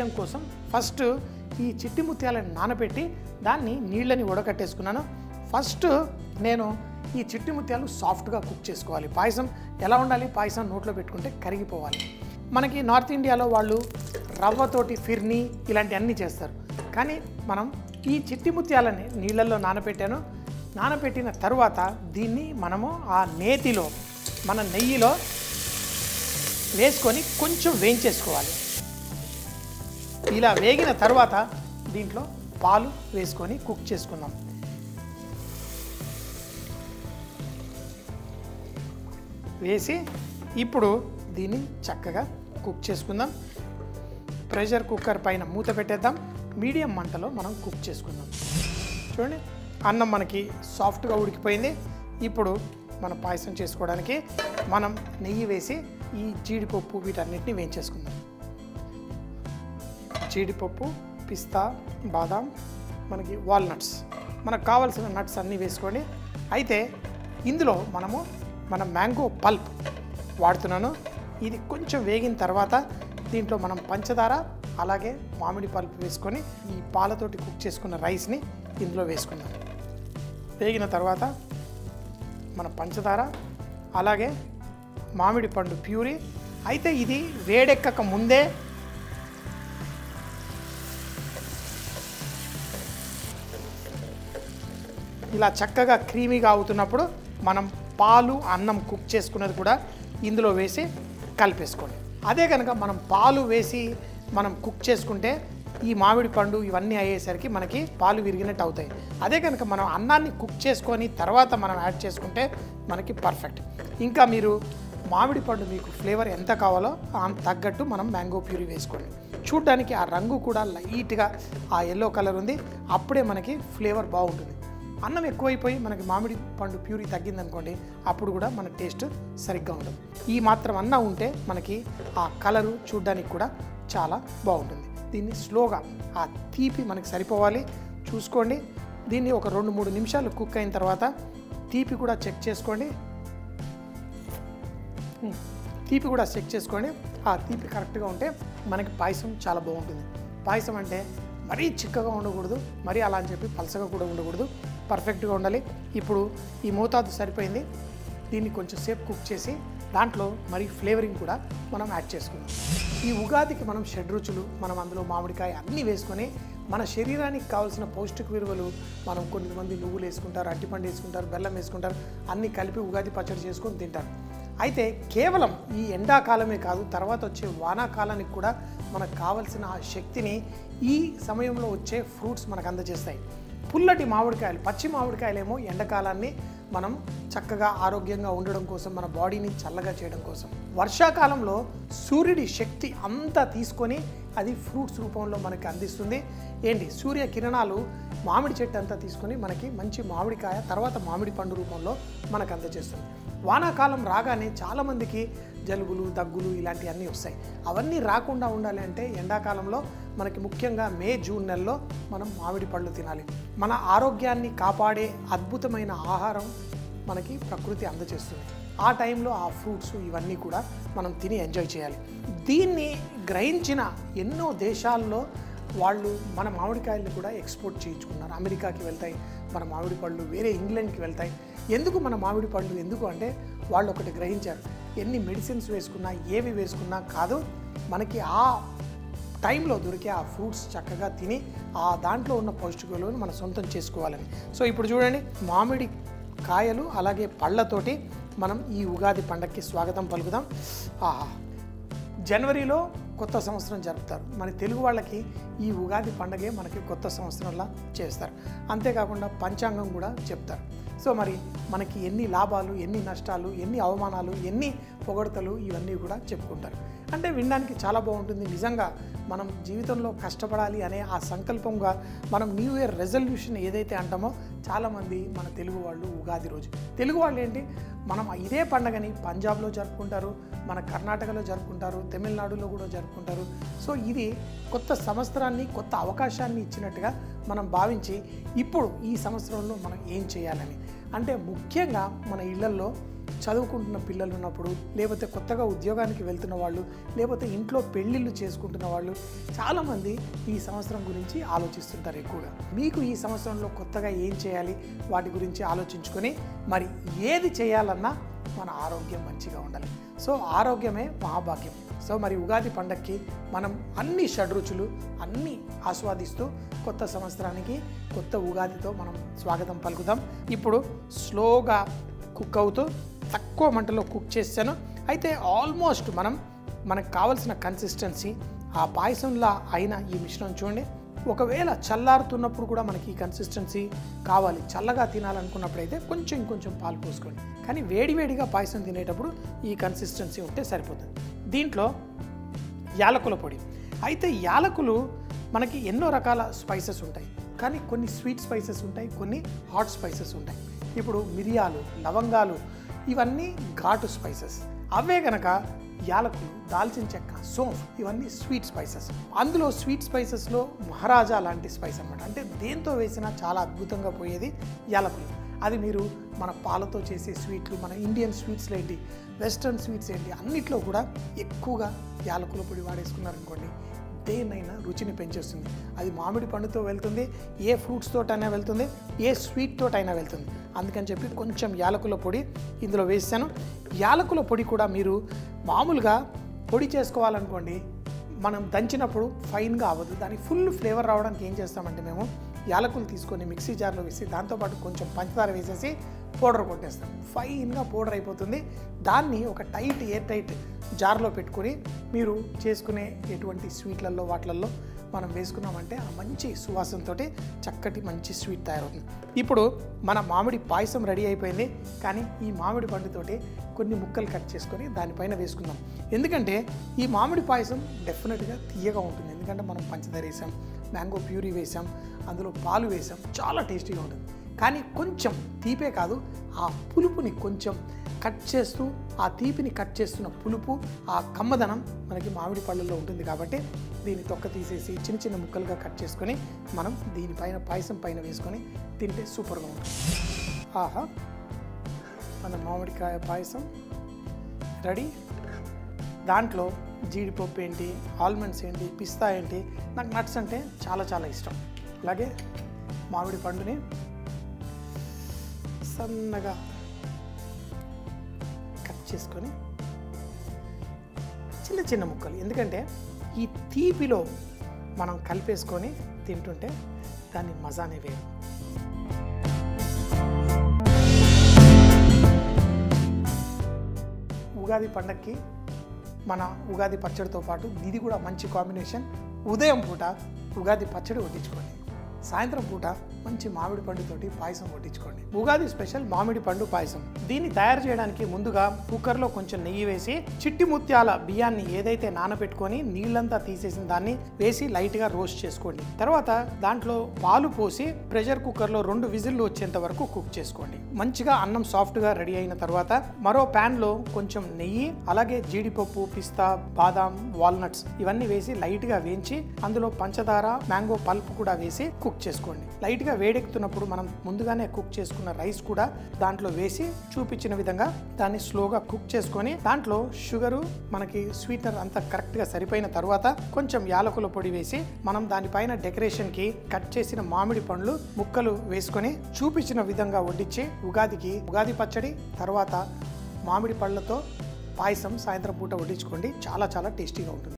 చేయడం కోసం ఫస్ట్ ఈ చిట్టి ముత్యాలను నానబెట్టి దాన్ని నీళ్ళని ఉడకట్టేసుకున్నాను ఫస్ట్ నేను ఈ చిట్టి ముత్యాలు సాఫ్ట్గా కుక్ చేసుకోవాలి పాయసం ఎలా ఉండాలి పాయసం నోట్లో పెట్టుకుంటే కరిగిపోవాలి మనకి నార్త్ ఇండియాలో వాళ్ళు రవ్వతోటి ఫిర్ని ఇలాంటివన్నీ చేస్తారు కానీ మనం ఈ చిట్టి ముత్యాలని నీళ్ళల్లో నానబెట్టాను నానబెట్టిన తర్వాత దీన్ని మనము ఆ నేతిలో మన నెయ్యిలో వేసుకొని కొంచెం వేయించేసుకోవాలి ఇలా వేగిన తర్వాత దీంట్లో పాలు వేసుకొని కుక్ చేసుకుందాం వేసి ఇప్పుడు దీన్ని చక్కగా కుక్ చేసుకుందాం ప్రెషర్ కుక్కర్ పైన మూత పెట్టేద్దాం మీడియం మంటలో మనం కుక్ చేసుకుందాం చూడండి అన్నం మనకి సాఫ్ట్గా ఉడికిపోయింది ఇప్పుడు మనం పాయసం చేసుకోవడానికి మనం నెయ్యి వేసి ఈ జీడిపప్పు వీటన్నిటిని వేయించేసుకుందాం జీడిపప్పు పిస్తా బాదాం మనకి వాల్నట్స్ మనకు కావాల్సిన నట్స్ అన్నీ వేసుకోండి అయితే ఇందులో మనము మన మ్యాంగో పల్ప్ వాడుతున్నాను ఇది కొంచెం వేగిన తర్వాత దీంట్లో మనం పంచదార అలాగే మామిడి పల్ప్ వేసుకొని ఈ పాలతోటి కుక్ చేసుకున్న రైస్ని ఇందులో వేసుకుందాం వేగిన తర్వాత మన పంచదార అలాగే మామిడి పండు ప్యూరీ అయితే ఇది వేడెక్కక ముందే ఇలా చక్కగా క్రీమీగా అవుతున్నప్పుడు మనం పాలు అన్నం కుక్ చేసుకున్నది కూడా ఇందులో వేసి కలిపేసుకోండి అదే కనుక మనం పాలు వేసి మనం కుక్ చేసుకుంటే ఈ మామిడి పండు ఇవన్నీ అయ్యేసరికి మనకి పాలు విరిగినట్టు అవుతాయి అదే కనుక మనం అన్నాన్ని కుక్ చేసుకొని తర్వాత మనం యాడ్ చేసుకుంటే మనకి పర్ఫెక్ట్ ఇంకా మీరు మామిడి పండు మీకు ఫ్లేవర్ ఎంత కావాలో అంత తగ్గట్టు మనం మ్యాంగో ప్యూరీ వేసుకోండి చూడ్డానికి ఆ రంగు కూడా లైట్గా ఆ ఎల్లో కలర్ ఉంది అప్పుడే మనకి ఫ్లేవర్ బాగుంటుంది అన్నం ఎక్కువైపోయి మనకి మామిడి పండు ప్యూరీ తగ్గిందనుకోండి అప్పుడు కూడా మన టేస్ట్ సరిగ్గా ఉండదు ఈ మాత్రం అన్నం ఉంటే మనకి ఆ కలరు చూడ్డానికి కూడా చాలా బాగుంటుంది దీన్ని స్లోగా ఆ తీపి మనకి సరిపోవాలి చూసుకోండి దీన్ని ఒక రెండు మూడు నిమిషాలు కుక్ అయిన తర్వాత తీపి కూడా చెక్ చేసుకోండి ఉమ్, తీపి కూడా చెక్ చేసుకోండి ఆ తీపి కరెక్ట్గా ఉంటే మనకి పాయసం చాలా బాగుంటుంది పాయసం అంటే మరీ చిక్కగా ఉండకూడదు మరీ అలా అని చెప్పి పలసగా కూడా ఉండకూడదు పర్ఫెక్ట్గా ఉండాలి ఇప్పుడు ఈ మోతాదు సరిపోయింది దీన్ని కొంచెం సేపు కుక్ చేసి దాంట్లో మరి ఫ్లేవరింగ్ కూడా మనం యాడ్ చేసుకుందాం ఈ ఉగాదికి మనం షడ్రుచులు మనం అందులో మామిడికాయ అన్నీ వేసుకొని మన శరీరానికి కావాల్సిన పౌష్టిక విలువలు మనం కొంతమంది నువ్వులు వేసుకుంటారు అట్టిపండు వేసుకుంటారు బెల్లం వేసుకుంటారు అన్నీ కలిపి ఉగాది పచ్చడి చేసుకొని తింటారు అయితే కేవలం ఈ ఎండాకాలమే కాదు తర్వాత వచ్చే వానాకాలానికి కూడా మనకు కావలసిన ఆ శక్తిని ఈ సమయంలో వచ్చే ఫ్రూట్స్ మనకు అందజేస్తాయి పుల్లటి మామిడికాయలు పచ్చి మామిడికాయలేమో ఎండాకాలాన్ని మనం చక్కగా ఆరోగ్యంగా ఉండడం కోసం మన బాడీని చల్లగా చేయడం కోసం వర్షాకాలంలో సూర్యుడి శక్తి అంతా తీసుకొని అది ఫ్రూట్స్ రూపంలో మనకి అందిస్తుంది ఏంటి సూర్య కిరణాలు మామిడి చెట్టు అంతా తీసుకొని మనకి మంచి మామిడికాయ తర్వాత మామిడి పండు రూపంలో మనకు అందజేస్తుంది వానాకాలం రాగానే చాలామందికి జలుబులు దగ్గులు ఇలాంటివన్నీ వస్తాయి అవన్నీ రాకుండా ఉండాలి అంటే ఎండాకాలంలో మనకి ముఖ్యంగా మే జూన్ నెలలో మనం మామిడి పళ్ళు తినాలి మన ఆరోగ్యాన్ని కాపాడే అద్భుతమైన ఆహారం మనకి ప్రకృతి అందజేస్తుంది ఆ టైంలో ఆ ఫ్రూట్స్ ఇవన్నీ కూడా మనం తిని ఎంజాయ్ చేయాలి దీన్ని గ్రహించిన ఎన్నో దేశాల్లో వాళ్ళు మన మామిడికాయలను కూడా ఎక్స్పోర్ట్ చేయించుకున్నారు అమెరికాకి వెళ్తాయి మన మామిడి పళ్ళు వేరే ఇంగ్లాండ్కి వెళ్తాయి ఎందుకు మన మామిడి పళ్ళు ఎందుకు అంటే వాళ్ళు ఒకటి గ్రహించారు ఎన్ని మెడిసిన్స్ వేసుకున్నా ఏవి వేసుకున్నా కాదు మనకి ఆ టైంలో దొరికే ఆ ఫ్రూట్స్ చక్కగా తిని ఆ దాంట్లో ఉన్న పౌష్టిక విలువను మనం సొంతం చేసుకోవాలని సో ఇప్పుడు చూడండి మామిడి కాయలు అలాగే పళ్ళతోటి మనం ఈ ఉగాది పండగకి స్వాగతం పలుకుదాం ఆహా జనవరిలో కొత్త సంవత్సరం జరుపుతారు మన తెలుగు వాళ్ళకి ఈ ఉగాది పండగే మనకి కొత్త సంవత్సరంలా చేస్తారు అంతేకాకుండా పంచాంగం కూడా చెప్తారు సో మరి మనకి ఎన్ని లాభాలు ఎన్ని నష్టాలు ఎన్ని అవమానాలు ఎన్ని పొగడతలు ఇవన్నీ కూడా చెప్పుకుంటారు అంటే వినడానికి చాలా బాగుంటుంది నిజంగా మనం జీవితంలో కష్టపడాలి అనే ఆ సంకల్పంగా మనం న్యూ ఇయర్ రెజల్యూషన్ ఏదైతే అంటామో చాలామంది మన తెలుగు వాళ్ళు ఉగాది రోజు తెలుగు వాళ్ళు ఏంటి మనం ఇదే పండగని పంజాబ్లో జరుపుకుంటారు మన కర్ణాటకలో జరుపుకుంటారు తమిళనాడులో కూడా జరుపుకుంటారు సో ఇది కొత్త సంవత్సరాన్ని కొత్త అవకాశాన్ని ఇచ్చినట్టుగా మనం భావించి ఇప్పుడు ఈ సంవత్సరంలో మనం ఏం చేయాలని అంటే ముఖ్యంగా మన ఇళ్లల్లో చదువుకుంటున్న పిల్లలు ఉన్నప్పుడు లేకపోతే కొత్తగా ఉద్యోగానికి వెళ్తున్న వాళ్ళు లేకపోతే ఇంట్లో పెళ్ళిళ్ళు చేసుకుంటున్న వాళ్ళు చాలామంది ఈ సంవత్సరం గురించి ఆలోచిస్తుంటారు ఎక్కువగా మీకు ఈ సంవత్సరంలో కొత్తగా ఏం చేయాలి వాటి గురించి ఆలోచించుకొని మరి ఏది చేయాలన్నా మన ఆరోగ్యం మంచిగా ఉండాలి సో ఆరోగ్యమే మహాభాగ్యం సో మరి ఉగాది పండక్కి మనం అన్ని షడ్రుచులు అన్నీ ఆస్వాదిస్తూ కొత్త సంవత్సరానికి కొత్త ఉగాదితో మనం స్వాగతం పలుకుదాం ఇప్పుడు స్లోగా కుక్ అవుతూ తక్కువ మంటలో కుక్ చేశాను అయితే ఆల్మోస్ట్ మనం మనకు కావలసిన కన్సిస్టెన్సీ ఆ పాయసంలా అయిన ఈ మిశ్రమం చూడండి ఒకవేళ చల్లారుతున్నప్పుడు కూడా మనకి ఈ కన్సిస్టెన్సీ కావాలి చల్లగా తినాలనుకున్నప్పుడు అయితే కొంచెం ఇంకొంచెం పాలు పోసుకోండి కానీ వేడివేడిగా పాయసం తినేటప్పుడు ఈ కన్సిస్టెన్సీ ఉంటే సరిపోతుంది దీంట్లో యాలకుల పొడి అయితే యాలకులు మనకి ఎన్నో రకాల స్పైసెస్ ఉంటాయి కానీ కొన్ని స్వీట్ స్పైసెస్ ఉంటాయి కొన్ని హాట్ స్పైసెస్ ఉంటాయి ఇప్పుడు మిరియాలు లవంగాలు ఇవన్నీ ఘాటు స్పైసెస్ అవే గనక యాలకులు దాల్చిన చెక్క సోంఫ్ ఇవన్నీ స్వీట్ స్పైసెస్ అందులో స్వీట్ స్పైసెస్లో మహారాజా లాంటి స్పైస్ అనమాట అంటే దేంతో వేసినా చాలా అద్భుతంగా పోయేది యాలకులు అది మీరు మన పాలతో చేసే స్వీట్లు మన ఇండియన్ స్వీట్స్ ఏంటి వెస్ట్రన్ స్వీట్స్ ఏంటి అన్నిట్లో కూడా ఎక్కువగా యాలకుల పొడి వాడేసుకున్నారనుకోండి దేన్నైనా రుచిని పెంచేస్తుంది అది మామిడి పండుతో వెళ్తుంది ఏ ఫ్రూట్స్ తోటైనా వెళ్తుంది ఏ స్వీట్ తోటైనా వెళ్తుంది అందుకని చెప్పి కొంచెం యాలకుల పొడి ఇందులో వేసాను యాలకుల పొడి కూడా మీరు మామూలుగా పొడి చేసుకోవాలనుకోండి మనం దంచినప్పుడు ఫైన్గా అవ్వదు దానికి ఫుల్ ఫ్లేవర్ రావడానికి ఏం చేస్తామంటే మేము యాలకులు తీసుకొని మిక్సీ జార్లో వేసి దాంతోపాటు కొంచెం పంచదార వేసేసి పౌడర్ కొట్టేస్తాం ఫైన్గా పౌడర్ అయిపోతుంది దాన్ని ఒక టైట్ ఎయిర్ టైట్ జార్లో పెట్టుకొని మీరు చేసుకునే ఎటువంటి స్వీట్లలో వాటిలలో మనం వేసుకున్నామంటే ఆ మంచి సువాసనతో చక్కటి మంచి స్వీట్ తయారవుతుంది ఇప్పుడు మన మామిడి పాయసం రెడీ అయిపోయింది కానీ ఈ మామిడి పండుతోటి కొన్ని ముక్కలు కట్ చేసుకొని దానిపైన వేసుకుందాం ఎందుకంటే ఈ మామిడి పాయసం డెఫినెట్గా తీయగా ఉంటుంది ఎందుకంటే మనం పంచదార వేసాం మ్యాంగో ప్యూరీ వేసాం అందులో పాలు వేసాం చాలా టేస్టీగా ఉంటుంది కానీ కొంచెం తీపే కాదు ఆ పులుపుని కొంచెం కట్ చేస్తూ ఆ తీపిని కట్ చేస్తున్న పులుపు ఆ కమ్మదనం మనకి మామిడి పళ్ళల్లో ఉంటుంది కాబట్టి దీన్ని తొక్క తీసేసి చిన్న చిన్న ముక్కలుగా కట్ చేసుకొని మనం దీనిపైన పాయసం పైన వేసుకొని తింటే సూపర్గా ఉంటుంది ఆహా మన మామిడికాయ పాయసం రెడీ దాంట్లో జీడిపప్పు ఏంటి ఆల్మండ్స్ ఏంటి పిస్తా ఏంటి నాకు నట్స్ అంటే చాలా చాలా ఇష్టం అలాగే మామిడి పండుని సన్నగా కట్ చేసుకొని చిన్న చిన్న ముక్కలు ఎందుకంటే ఈ తీపిలో మనం కలిపేసుకొని తింటుంటే దాని మజానే వేరు ఉగాది పండక్కి మన ఉగాది పచ్చడితో పాటు ఇది కూడా మంచి కాంబినేషన్ ఉదయం పూట ఉగాది పచ్చడి వడ్డించుకోండి సాయంత్రం పూట మంచి మామిడి పండుతోటి పాయసం వడ్డించుకోండి ఉగాది స్పెషల్ మామిడి పండు పాయసం దీన్ని తయారు చేయడానికి ముందుగా కుక్కర్లో కొంచెం నెయ్యి వేసి చిట్టి ముత్యాల బియ్యాన్ని ఏదైతే నానబెట్టుకొని నీళ్ళంతా తీసేసిన దాన్ని వేసి లైట్గా రోస్ట్ చేసుకోండి తర్వాత దాంట్లో పాలు పోసి ప్రెషర్ కుక్కర్లో రెండు విజిల్లు వచ్చేంత వరకు కుక్ చేసుకోండి మంచిగా అన్నం సాఫ్ట్గా రెడీ అయిన తర్వాత మరో ప్యాన్లో కొంచెం నెయ్యి అలాగే జీడిపప్పు పిస్తా బాదాం వాల్నట్స్ ఇవన్నీ వేసి లైట్గా వేయించి అందులో పంచదార మ్యాంగో పల్ప్ కూడా వేసి కుక్ చేసుకోండి లైట్గా వేడెక్కుతున్నప్పుడు మనం ముందుగానే కుక్ చేసుకున్న రైస్ కూడా దాంట్లో వేసి చూపించిన విధంగా దాన్ని స్లోగా కుక్ చేసుకొని దాంట్లో షుగరు మనకి స్వీట్నర్ అంతా కరెక్ట్గా సరిపోయిన తర్వాత కొంచెం యాలకుల పొడి వేసి మనం దానిపైన డెకరేషన్కి కట్ చేసిన మామిడి పండ్లు ముక్కలు వేసుకొని చూపించిన విధంగా వడ్డించి ఉగాదికి ఉగాది పచ్చడి తర్వాత మామిడి పళ్ళతో పాయసం సాయంత్రం పూట వడ్డించుకోండి చాలా చాలా టేస్టీగా ఉంటుంది